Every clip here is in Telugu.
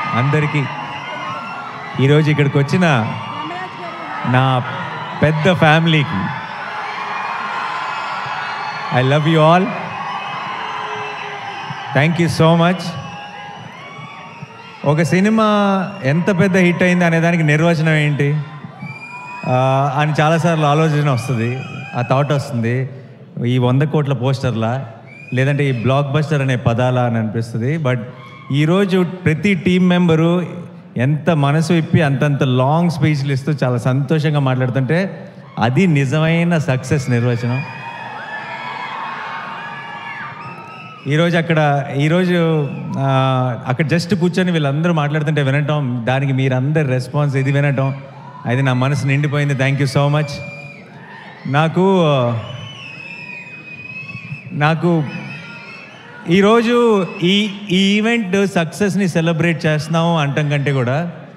అందరికీ ఈరోజు ఇక్కడికి వచ్చిన నా పెద్ద ఫ్యామిలీకి I love you all thank you so much ఒక సినిమా ఎంత పెద్ద హిట్ అయింది అనే దానికి నిర్వచనం ఏంటి ఆ, అని చాలాసార్లు ఆలోచన వస్తుంది ఆ థాట్ వస్తుంది ఈ వంద కోట్ల పోస్టర్లా లేదంటే ఈ బ్లాక్ బస్టర్ అనే పదాలా అని అనిపిస్తుంది బట్ ఈరోజు ప్రతి టీం మెంబరు ఎంత మనసు ఇప్పి అంతంత లాంగ్ స్పీచ్లు ఇస్తూ చాలా సంతోషంగా మాట్లాడుతుంటే అది నిజమైన సక్సెస్ నిర్వచనం ఈరోజు అక్కడ ఈరోజు ఆ, అక్కడ జస్ట్ కూర్చొని వీళ్ళందరూ మాట్లాడుతుంటే వినటం దానికి మీరందరు రెస్పాన్స్ ఇది వినటం అది నా మనసు నిండిపోయింది థ్యాంక్ యూ సో మచ్ నాకు నాకు ఈరోజు ఈ ఈ ఈవెంట్ సక్సెస్ని సెలబ్రేట్ చేస్తున్నాము అంటం కంటే కూడా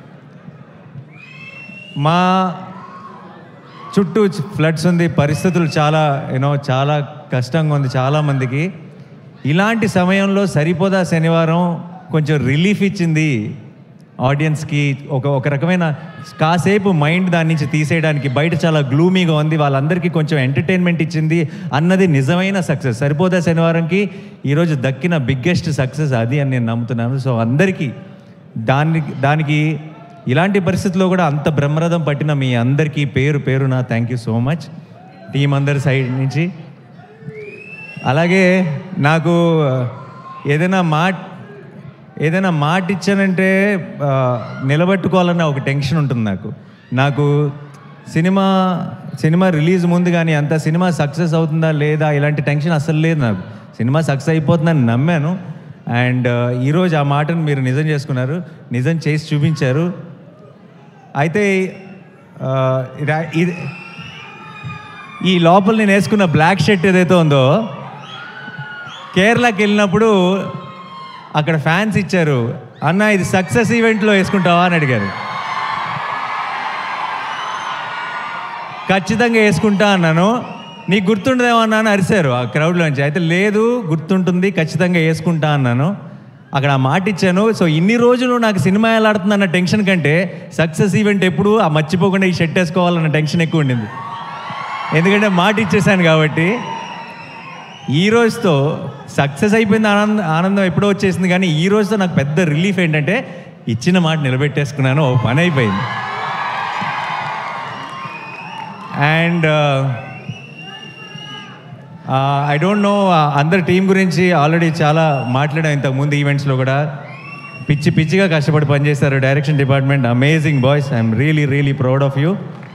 మా చుట్టూ ఫ్లడ్స్ ఉంది పరిస్థితులు చాలా యూనో చాలా కష్టంగా ఉంది చాలామందికి ఇలాంటి సమయంలో సరిపోదా శనివారం కొంచెం రిలీఫ్ ఇచ్చింది ఆడియన్స్కి ఒక ఒక రకమైన కాసేపు మైండ్ దాని నుంచి తీసేయడానికి బయట చాలా గ్లూమీగా ఉంది వాళ్ళందరికీ కొంచెం ఎంటర్టైన్మెంట్ ఇచ్చింది అన్నది నిజమైన సక్సెస్ సరిపోదా శనివారంకి ఈరోజు దక్కిన బిగ్గెస్ట్ సక్సెస్ అది అని నేను నమ్ముతున్నాను సో అందరికీ దానికి దానికి ఇలాంటి పరిస్థితుల్లో కూడా అంత బ్రహ్మరథం పట్టిన మీ అందరికీ పేరు పేరున thank you so much team అందరి సైడ్ నుంచి అలాగే నాకు ఏదైనా మాట ఏదైనా మాట ఇచ్చానంటే ఆ, నిలబెట్టుకోవాలన్న ఒక టెన్షన్ ఉంటుంది నాకు నాకు సినిమా సినిమా రిలీజ్ ముందు కానీ అంత సినిమా సక్సెస్ అవుతుందా లేదా ఇలాంటి టెన్షన్ అసలు లేదు నాకు సినిమా సక్సెస్ అయిపోతుందని నమ్మాను అండ్ ఈరోజు ఆ మాటను మీరు నిజం చేసుకున్నారు నిజం చేసి చూపించారు అయితే ఆ, ఇదా- ఇది ఈ లోపల నేను వేసుకున్న బ్లాక్ షర్ట్ ఏదైతే ఉందో కేరళకి వెళ్ళినప్పుడు అక్కడ ఫ్యాన్స్ ఇచ్చారు అన్న ఇది సక్సెస్ ఈవెంట్లో వేసుకుంటావా అని అడిగారు ఖచ్చితంగా వేసుకుంటా అన్నాను నీకు గుర్తుండదేమో అన్నా అని అరిశారు ఆ క్రౌడ్లోంచి అయితే లేదు గుర్తుంటుంది ఖచ్చితంగా వేసుకుంటా అన్నాను అక్కడ ఆ మాట ఇచ్చాను సో ఇన్ని రోజులు నాకు సినిమా ఎలా ఆడుతుంది అన్న టెన్షన్ కంటే సక్సెస్ ఈవెంట్ ఎప్పుడు ఆ మర్చిపోకుండా ఈ షర్ట్ వేసుకోవాలన్న టెన్షన్ ఎక్కువ ఉండింది ఎందుకంటే మాట ఇచ్చేసాను కాబట్టి ఈ రోజుతో సక్సెస్ అయిపోయింది ఆనంద ఆనందం ఎప్పుడో వచ్చేసింది కానీ ఈ రోజుతో నాకు పెద్ద రిలీఫ్ ఏంటంటే ఇచ్చిన మాట నిలబెట్టేసుకున్నాను ఓ పని అయిపోయింది అండ్ ఐ డోంట్ నో అందరి టీం గురించి ఆల్రెడీ చాలా మాట్లాడాం ఇంతకుముందు ఈవెంట్స్లో కూడా పిచ్చి పిచ్చిగా కష్టపడి పనిచేశారు direction department amazing boys I'm really really proud of you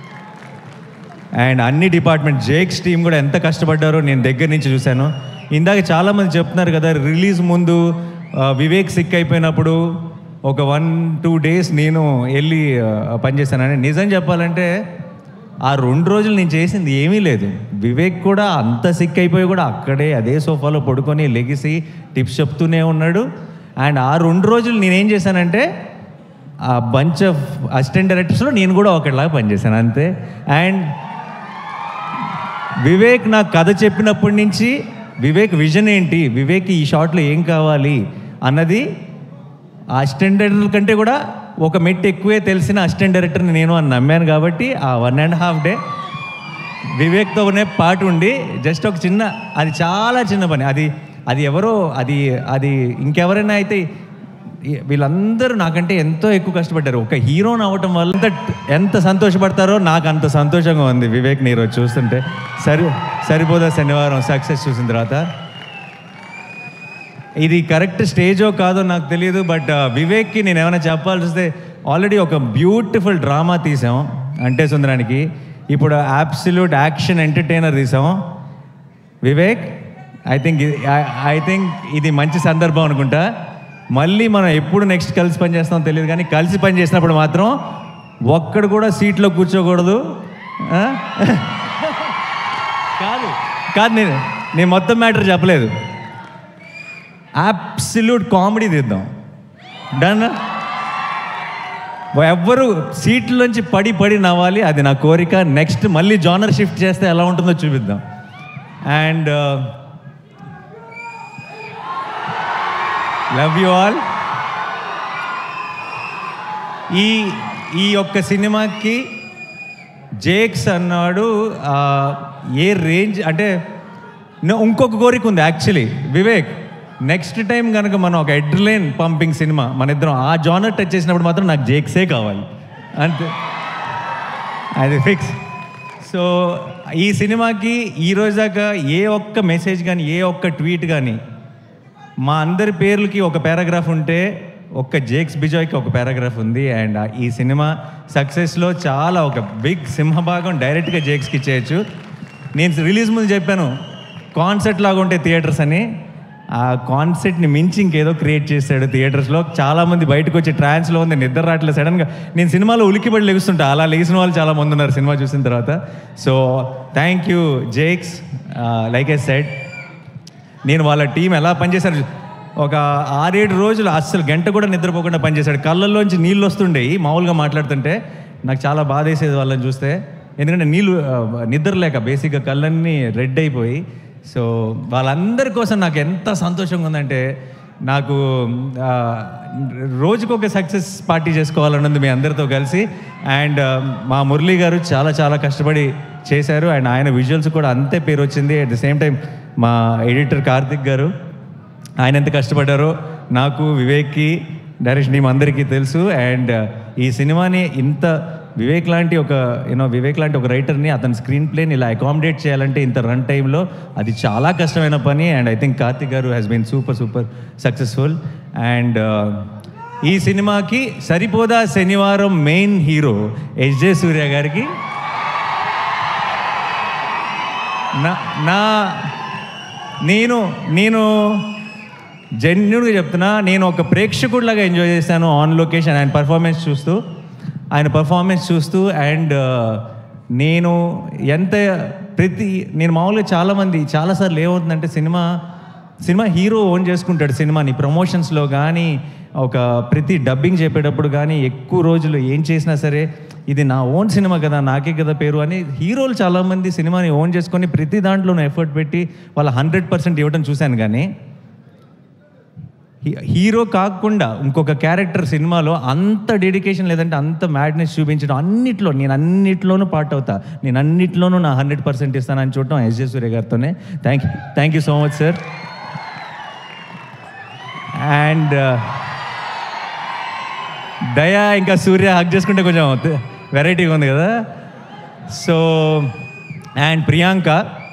and అన్ని డిపార్ట్మెంట్ జేక్స్ టీం కూడా ఎంత కష్టపడ్డారో నేను దగ్గర నుంచి చూశాను ఇందాక చాలామంది చెప్తున్నారు కదా రిలీజ్ ముందు ఆ, వివేక్ సిక్ అయిపోయినప్పుడు ఒక వన్ టూ డేస్ నేను వెళ్ళి ఆ, పనిచేశానని నిజం చెప్పాలంటే ఆ రెండు రోజులు నేను చేసింది ఏమీ లేదు వివేక్ కూడా అంత సిక్ అయిపోయి కూడా అక్కడే అదే సోఫాలో పడుకొని లెగిసి టిప్స్ చెప్తూనే ఉన్నాడు అండ్ ఆ రెండు రోజులు నేనేం చేశానంటే ఆ బంచ్ ఆఫ్ అసిస్టెంట్ డైరెక్టర్స్లో నేను కూడా ఒకటిలాగా పనిచేశాను అంతే అండ్ వివేక్ నాకు కథ చెప్పినప్పటి నుంచి వివేక్ విజన్ ఏంటి వివేక్ ఈ షాట్లో ఏం కావాలి అన్నది ఆ అసిస్టెంట్ డైరెక్టర్ కంటే కూడా ఒక మెట్టు ఎక్కువే తెలిసిన అసిస్టెంట్ డైరెక్టర్ని నేను అని నమ్మాను కాబట్టి ఆ వన్ అండ్ హాఫ్ డే వివేక్తోనే పాటు ఉండి జస్ట్ ఒక చిన్న అది చాలా చిన్న పని అది అది ఎవరో అది అది ఇంకెవరైనా అయితే ఈ- వీళ్ళందరూ నాకంటే ఎంతో ఎక్కువ కష్టపడ్డారు ఒక హీరోని అవ్వటం వల్ల ఎంత ఎంత సంతోషపడతారో నాకు అంత సంతోషంగా ఉంది వివేక్ నీరు చూస్తుంటే సరి సరిపోదా శనివారం సక్సెస్ చూసిన తర్వాత ఇది కరెక్ట్ స్టేజో కాదో నాకు తెలియదు బట్ వివేక్కి నేను ఏమైనా చెప్పాల్సి వస్తే ఆల్రెడీ ఒక బ్యూటిఫుల్ డ్రామా తీసాం అంటే సుందరానికి ఇప్పుడు అబ్సల్యూట్ యాక్షన్ ఎంటర్టైనర్ తీసాం Vivek I think I think ఇది మంచి సందర్భం అనుకుంటా మళ్ళీ మనం ఎప్పుడు నెక్స్ట్ కలిసి పని చేస్తామో తెలియదు కానీ కలిసి పని చేసినప్పుడు మాత్రం ఒక్కడు కూడా సీట్లో కూర్చోకూడదు ఆ? కాదు కాదు నేను నేను మొత్తం మ్యాటర్ చెప్పలేదు అబ్సల్యూట్ కామెడీ తీద్దాం డన్ ఎవ్వరు సీట్లోంచి పడి పడి నవ్వాలి అది నా కోరిక నెక్స్ట్ మళ్ళీ జానర్ షిఫ్ట్ చేస్తే ఎలా ఉంటుందో చూపిద్దాం అండ్ లవ్ యూ ఆల్ ఈ ఈ యొక్క సినిమాకి జేక్స్ అన్నాడు ఆ, ఏ రేంజ్ అంటే న- ఇంకొక కోరిక ఉంది యాక్చువల్లీ వివేక్ నెక్స్ట్ టైం కనుక మనం ఒక ఎడ్లైన్ పంపింగ్ సినిమా మన ఇద్దరం ఆ జానర్ టచ్ చేసినప్పుడు మాత్రం నాకు జేక్సే కావాలి అంతే అది ఫిక్స్ సో ఈ సినిమాకి ఈ రోజు దాకా ఏ ఒక్క మెసేజ్ కానీ ఏ ఒక్క ట్వీట్ కానీ మా అందరి పేర్లకి ఒక పారాగ్రాఫ్ ఉంటే ఒక్క జేక్స్ బిజాయ్కి ఒక పారాగ్రాఫ్ ఉంది అండ్ ఈ సినిమా సక్సెస్లో చాలా ఒక బిగ్ సింహభాగం డైరెక్ట్గా జేక్స్కి ఇచ్చేయచ్చు నేను రిలీజ్ ముందు చెప్పాను కాన్సర్ట్ లాగా ఉంటే థియేటర్స్ అని ఆ కాన్సెప్ట్ని మించి ఇంకేదో క్రియేట్ చేశాడు థియేటర్స్లో చాలామంది బయటకు వచ్చి ట్రాన్స్లో ఉంది నిద్ర రావట్లేదు సడన్గా నేను సినిమాలో ఉలికిపడి లెగుస్తుంటా అలా లెగిసిన వాళ్ళు చాలా మంది ఉన్నారు సినిమా చూసిన తర్వాత so thank you Jakes like a set నేను వాళ్ళ టీం ఎలా పనిచేశారు ఒక ఆరేడు రోజులు అస్సలు గంట కూడా నిద్రపోకుండా పనిచేశాడు కళ్ళల్లోంచి నీళ్ళు వస్తుండేవి మామూలుగా మాట్లాడుతుంటే నాకు చాలా బాధ వేసేది వాళ్ళని చూస్తే ఎందుకంటే నీళ్ళు ఆ, నిద్ర లేక బేసిక్గా కళ్ళన్నీ రెడ్ అయిపోయి సో వాళ్ళందరి కోసం నాకు ఎంత సంతోషంగా ఉందంటే నాకు ఆ, రోజుకొక సక్సెస్ పార్టీ చేసుకోవాలన్నది మీ అందరితో కలిసి అండ్ మా మురళీ గారు చాలా చాలా కష్టపడి చేశారు అండ్ ఆయన విజువల్స్ కూడా అంతే పేరు వచ్చింది అట్ ద సేమ్ టైం మా ఎడిటర్ కార్తిక్ గారు ఆయన ఎంత కష్టపడ్డారో నాకు వివేక్కి డైరెక్షన్ టీం అందరికీ తెలుసు అండ్ ఈ సినిమాని ఇంత వివేక్ లాంటి ఒక యూనో వివేక్ లాంటి ఒక రైటర్ని అతని స్క్రీన్ ప్లేని ఇలా అకామిడేట్ చేయాలంటే ఇంత రన్ టైంలో అది చాలా కష్టమైన పని and I think Karthik garu has been super super successful and ఈ సినిమాకి సరిపోదా శనివారం మెయిన్ హీరో ఎస్జే సూర్య గారికి నా నా నేను నేను జెన్యున్గా చెప్తున్నా నేను ఒక ప్రేక్షకుడిలాగా ఎంజాయ్ చేశాను ఆన్ లొకేషన్ ఆయన పర్ఫార్మెన్స్ చూస్తూ ఆయన పర్ఫార్మెన్స్ చూస్తూ అండ్ నేను ఎంత ప్రతి నేను మామూలుగా చాలామంది చాలాసార్లు ఏమవుతుందంటే సినిమా సినిమా హీరో ఓన్ చేసుకుంటాడు సినిమాని ప్రమోషన్స్లో కానీ ఒక ప్రతి డబ్బింగ్ చెప్పేటప్పుడు కానీ ఎక్కువ రోజులు ఏం చేసినా సరే ఇది నా ఓన్ సినిమా కదా నాకే కదా పేరు అని హీరోలు చాలామంది సినిమాని ఓన్ చేసుకొని ప్రతి దాంట్లోనూ ఎఫర్ట్ పెట్టి వాళ్ళ హండ్రెడ్ పర్సెంట్ ఇవ్వడం చూశాను కానీ హీ- హీరో కాకుండా ఇంకొక క్యారెక్టర్ సినిమాలో అంత డెడికేషన్ లేదంటే అంత మ్యాడ్నెస్ చూపించడం అన్నిట్లో నేను అన్నిట్లోనూ పార్ట్ అవుతా నేను అన్నిట్లోనూ నా హండ్రెడ్ పర్సెంట్ ఇస్తానని చూడటం ఎస్ జే సూర్య గారితోనే thank you thank you so much sir and Daya ఇంకా సూర్య హక్ చేసుకుంటే కొంచెం వెరైటీగా ఉంది కదా సో అండ్ ప్రియాంక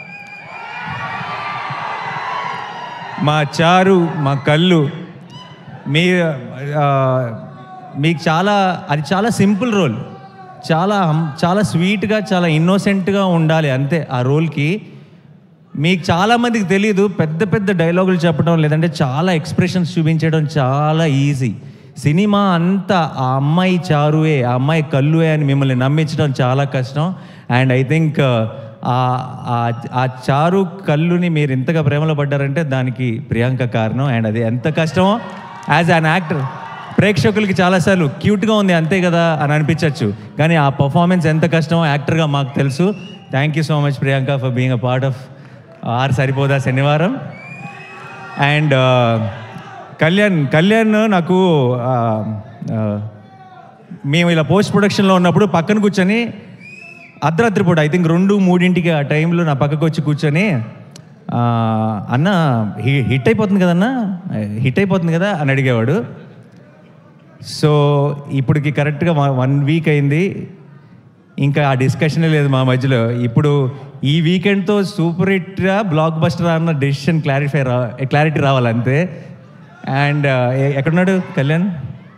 మా చారు మా కళ్ళు మీ ఆ, మీకు చాలా అది చాలా సింపుల్ రోల్ చాలా హం- చాలా స్వీట్గా చాలా ఇన్నోసెంట్గా ఉండాలి అంతే ఆ రోల్కి మీకు చాలామందికి తెలియదు పెద్ద పెద్ద డైలాగులు చెప్పడం లేదంటే చాలా ఎక్స్ప్రెషన్స్ చూపించడం చాలా ఈజీ సినిమా అంతా ఆ అమ్మాయి చారువే ఆ అమ్మాయి కళ్ళువే అని మిమ్మల్ని నమ్మించడం చాలా కష్టం అండ్ ఐ థింక్ ఆ చారు కళ్ళుని మీరు ఇంతగా ప్రేమలో పడ్డారంటే దానికి ప్రియాంక కారణం అండ్ అది ఎంత కష్టమో యాజ్ అన్ యాక్టర్ ప్రేక్షకులకి చాలాసార్లు క్యూట్గా ఉంది అంతే కదా అని అనిపించవచ్చు కానీ ఆ పర్ఫార్మెన్స్ ఎంత కష్టమో యాక్టర్గా మాకు తెలుసు thank you so much Priyanka for being a part of our Saripodhaa Sanivaaram and Kalyan Kalyan నాకు ఆ, ఆ, మేము ఇలా పోస్ట్ ప్రొడక్షన్లో ఉన్నప్పుడు పక్కన కూర్చొని అర్ధరాత్రి పూట ఐ థింక్ రెండు మూడింటికి ఆ టైంలో నా పక్కకు వచ్చి కూర్చొని ఆ, అన్న హి- హిట్ అయిపోతుంది కదన్నా హిట్ అయిపోతుంది కదా అని అడిగేవాడు సో ఇప్పటికి కరెక్ట్గా వన్ వీక్ అయింది ఇంకా ఆ డిస్కషనే లేదు మా మధ్యలో ఇప్పుడు ఈ వీకెండ్తో సూపర్ హిట్గా బ్లాక్ బస్టర్ అన్న డెసిషన్ క్లారిఫై రా క్లారిటీ రావాలంతే అండ్ ఎక్కడున్నాడు కళ్యాణ్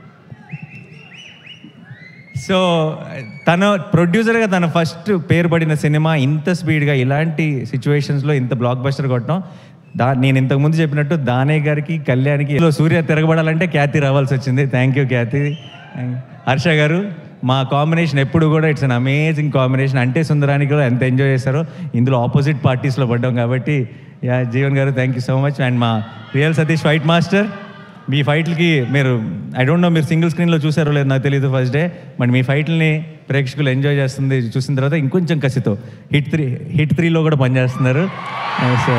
సో తన ప్రొడ్యూసర్గా తన ఫస్ట్ పేరు పడిన సినిమా ఇంత స్పీడ్గా ఇలాంటి సిచ్యువేషన్స్లో ఇంత బ్లాక్ బస్టర్ కొట్టడం దా నేను ఇంతకుముందు చెప్పినట్టు దానే గారికి కళ్యాణ్కి ఇలా సూర్య తిరగబడాలంటే ఖ్యాతి రావాల్సి వచ్చింది థ్యాంక్ యూ ఖ్యాతి హర్ష గారు మా కాంబినేషన్ ఎప్పుడు కూడా ఇట్స్ అన్ అమేజింగ్ కాంబినేషన్ అంటే సుందరానికి కూడా ఎంత ఎంజాయ్ చేశారో ఇందులో ఆపోజిట్ పార్టీస్లో పడ్డాం కాబట్టి yeah Jeevan garu thank you so much and మా రియల్ సతీష్ ఫైట్ మాస్టర్ మీ ఫైట్లకి మీరు ఐ డోంట్ నో మీరు సింగిల్ స్క్రీన్లో చూసారో లేదు నాకు తెలియదు ఫస్ట్ డే బట్ మీ ఫైట్లని ప్రేక్షకులు ఎంజాయ్ చేస్తుంది చూసిన తర్వాత ఇంకొంచెం కసితో హిట్ త్రీ హిట్ త్రీలో కూడా పనిచేస్తున్నారు సో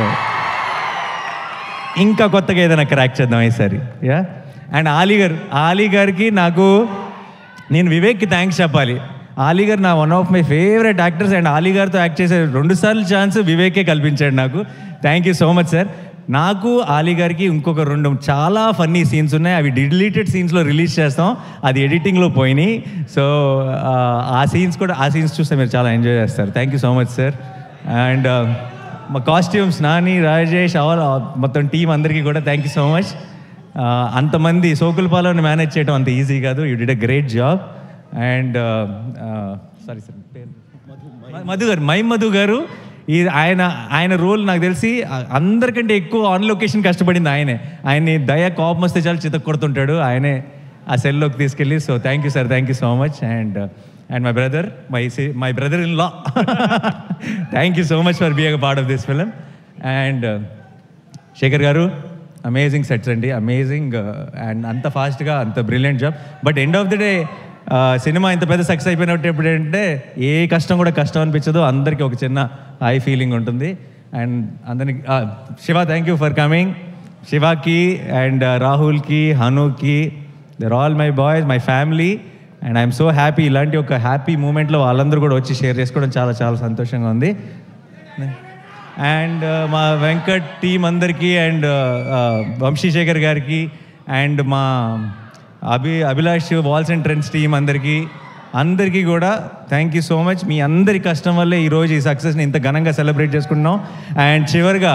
ఇంకా కొత్తగా ఏదైనా క్రాక్ చేద్దాం ఈసారి యా అండ్ ఆలీ గారు ఆలీ గారికి నాకు నేను వివేక్కి థ్యాంక్స్ చెప్పాలి ఆలీ గారు నా one of my favourite actors and Ali గారితో యాక్ట్ చేసే రెండు సార్లు ఛాన్స్ వివేకే కల్పించాడు నాకు thank you so much sir నాకు ఆలీ గారికి ఇంకొక రెండు చాలా ఫన్నీ సీన్స్ ఉన్నాయి అవి డిలీటెడ్ సీన్స్లో రిలీజ్ చేస్తాం అది ఎడిటింగ్లో పోయినాయి సో ఆ సీన్స్ కూడా ఆ సీన్స్ చూస్తే మీరు చాలా ఎంజాయ్ చేస్తారు thank you so much sir and మా కాస్ట్యూమ్స్ నాని రాజేష్ ఆల్ మొత్తం టీం అందరికీ కూడా థ్యాంక్ యూ సో మచ్ అంతమంది సోకులపాలను మేనేజ్ చేయడం అంత ఈజీ కాదు you did a great job and sorry sir పేరు మధు గారు మై మధు గారు ఈ ఆయన ఆయన రోల్ నాకు తెలిసి ఆ, అందరికంటే ఎక్కువ ఆన్ లొకేషన్ కష్టపడింది ఆయనే ఆయన్ని దయ కోపం వస్తే చాలా చితక్ కొడుతుంటాడు ఆయనే ఆ సెల్లోకి తీసుకెళ్ళి so thank you sir thank you so much and and my brother my my brother in law thank you so much for being part of this film and Shekhar garu amazing sets అండి అమేజింగ్ అండ్ అంత ఫాస్ట్గా అంత brilliant job but end of the day cinema ఇంత పెద్ద సక్సెస్ అయిపోయినట్టు ఎప్పుడు ఏంటంటే ఏ కష్టం కూడా కష్టం అనిపించదు అందరికీ ఒక చిన్న హై ఫీలింగ్ ఉంటుంది అండ్ అందరికి Shiva thank you for coming శివాకి అండ్ రాహుల్కి హనుకి దర్ all my boys my family and I'm so happy ఇలాంటి ఒక హ్యాపీ మూమెంట్లో వాళ్ళందరూ కూడా వచ్చి షేర్ చేసుకోవడం చాలా చాలా సంతోషంగా ఉంది అండ్ మా వెంకట్ టీం అందరికీ అండ్ వంశీశేఖర్ గారికి అండ్ మా Abhi Abhilash walls and trends team అందరికీ అందరికీ కూడా థ్యాంక్ యూ సో మచ్ మీ అందరి కష్టం వల్లే ఈరోజు ఈ సక్సెస్ని ఇంత ఘనంగా సెలబ్రేట్ చేసుకుంటున్నాం అండ్ చివరిగా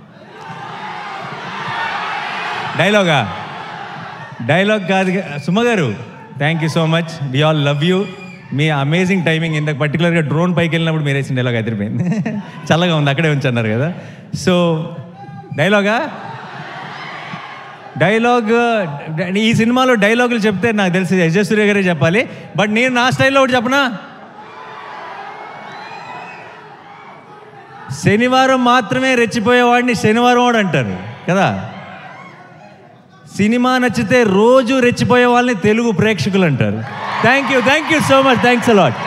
డైలాగా డైలాగ్ కాదు గా- Suma garu thank you so much we all love you మీ అమేజింగ్ టైమింగ్ ఇంత పర్టికులర్గా డ్రోన్ పైకి వెళ్ళినప్పుడు మీరు వేసిన డైలాగ్ అదిరిపోయింది చల్లగా ఉంది అక్కడే ఉంచన్నారు కదా సో డైలాగా డైలాగ్ ఈ సినిమాలో డైలాగులు చెప్తే నాకు తెలిసి యజ సూర్య గారే చెప్పాలి బట్ నేను నా స్టైల్లో ఒకటి చెప్పనా శనివారం మాత్రమే రెచ్చిపోయేవాడిని శనివారం వాడు అంటారు కదా సినిమా నచ్చితే రోజు రెచ్చిపోయే వాళ్ళని తెలుగు ప్రేక్షకులు అంటారు thank you thank you so much thanks allot